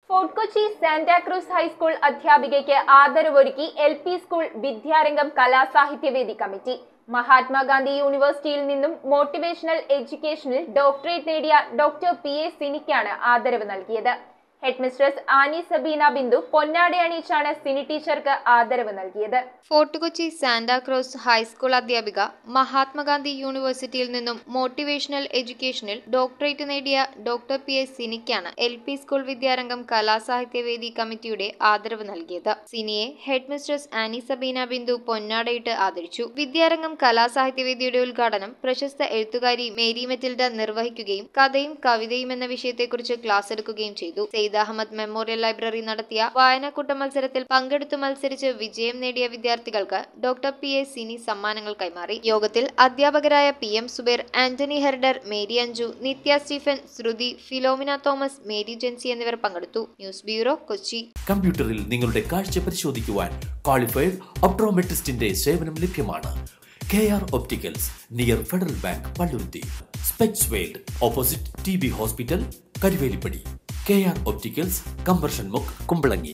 fort Kochi Santa Cruz high school അധ്യാപികയ്ക്ക് ആദരവൊരുക്കി L P school വിദ്യാരംഗം കലാസാഹിത്യവേദി committee Mahatma Gandhi യൂണിവേഴ്സിറ്റിയിൽ നിന്നും motivational എഡ്യൂക്കേഷനിൽ doctorate നേടിയ ഡോക്ടർ പി എ സിനിക്കാണ് ആദരവ് നൽകിയത് head mistress Annie Sabeena Bindu പൊന്നാട അണിയിച്ചാണ് സിനി ടീച്ചർക്ക് ആദരവ് നൽകിയത് ഫോർട്ട് കൊച്ചി സാന്റാക്രോസ് ഹൈസ്കൂൾ അധ്യാപിക മഹാത്മാഗാന്ധി യൂണിവേഴ്സിറ്റിയിൽ നിന്നും മോട്ടിവേഷണൽ എഡ്യൂക്കേഷനിൽ ഡോക്ടറേറ്റ് നേടിയ doctor P S സിനിക്കാണ് L P school വിദ്യാരംഗം കലാസാഹിത്യവേദി കമ്മിറ്റിയുടെ ആദരവ് നൽകിയത് സിനിയെ head mistress Annie Sabeena Bindu പൊന്നാടയിട്ട് ആദരിച്ചു വിദ്യാരംഗം കലാസാഹിത്യവേദിയുടെ ഉദ്ഘാടനം പ്രശസ്ത എഴുത്തുകാരി മേരി മെറ്റിൽഡ നിർവഹിക്കുകയും കഥയും കവിതയും എന്ന വിഷയത്തെക്കുറിച്ച് ക്ലാസ് എടുക്കുകയും ചെയ്തു സെയ്ദ് അഹമ്മദ് മെമ്മോറിയൽ ലൈബ്രറി നടത്തിയ വായനാക്കൂട്ട മത്സരത്തിൽ പങ്കെടുത്തു മത്സരിച്ച് വിജയം നേടിയ വിദ്യാർത്ഥികൾക്ക് ഡോക്ടർ പി എ സിനി സമ്മാനങ്ങൾ കൈമാറി യോഗത്തിൽ അധ്യാപകരായ പി എം സുബേർ ആന്റണി ഹെർഡർ Mary Anju Nithya Stephen Shruthi Philomina Thomas Mary Jency എന്നിവർ പങ്കെടുത്തു ന്യൂസ് ബ്യൂറോ കൊച്ചി കമ്പ്യൂട്ടറിൽ നിങ്ങളുടെ കാഴ്ച പരിശോധിക്കുവാൻ ക്വാളിഫൈഡ് ഒപ്ട്രോമെട്രിസ്റ്റിന്റെ സേവനം ലഭ്യമാണ് K R opticals near Federal Bank Palluruthy Specs World opposite T B hospital Karuvelippady K R opticals കമ്പർഷൻ മുക്ക് കുമ്പളങ്ങി